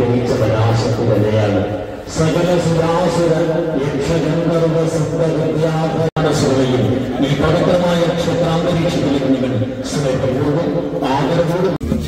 ജനിച്ച പരാശക്തി തന്നെയാണ് സകല സുരാസുര യക്ഷഗന്ധർവ സിദ്ധവിദ്യാഭരണസുരയും ഈ പവിത്രമായ ക്ഷേത്രാന്തരീക്ഷത്തിലേക്ക് നിങ്ങൾ സ്നേഹപൂർവ്വം ആദരവോടും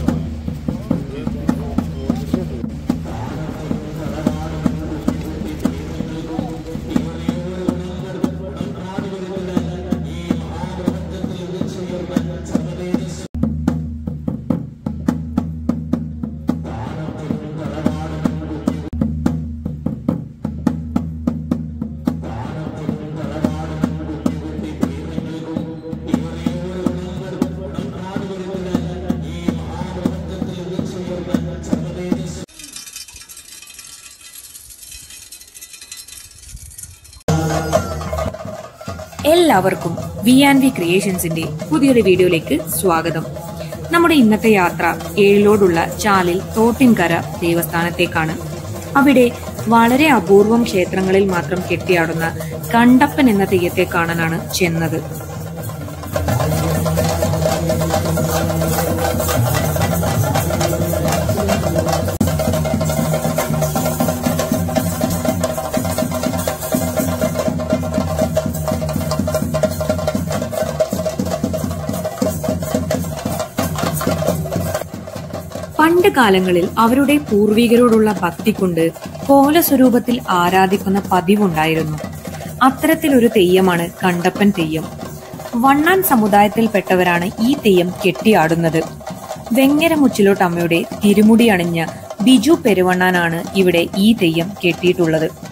എല്ലാവർക്കും വി ആൻഡ് വി ക്രിയേഷൻസിന്റെ പുതിയൊരു വീഡിയോയിലേക്ക് സ്വാഗതം നമ്മുടെ ഇന്നത്തെ യാത്ര ഏഴിലോടുള്ള ചാലിൽ തോട്ടിൻകര ദേവസ്ഥാനത്തേക്കാണ് അവിടെ വളരെ അപൂർവം ക്ഷേത്രങ്ങളിൽ മാത്രം കെട്ടിയാടുന്ന കണ്ടപ്പൻ എന്ന തെയ്യത്തെ കാണാനാണ് ചെന്നത് പണ്ട് കാലങ്ങളിൽ അവരുടെ പൂർവികരോടുള്ള ഭക്തി കൊണ്ട് കോലസ്വരൂപത്തിൽ ആരാധിക്കുന്ന പതിവുണ്ടായിരുന്നു അത്തരത്തിലൊരു തെയ്യമാണ് കണ്ടപ്പൻ തെയ്യം വണ്ണാൻ സമുദായത്തിൽപ്പെട്ടവരാണ് ഈ തെയ്യം കെട്ടിയാടുന്നത് വെങ്ങര മുച്ചിലോട്ടമ്മയുടെ തിരുമുടി അണിഞ്ഞ ബിജു പെരുവണ്ണാനാണ് ഇവിടെ ഈ തെയ്യം കെട്ടിയിട്ടുള്ളത്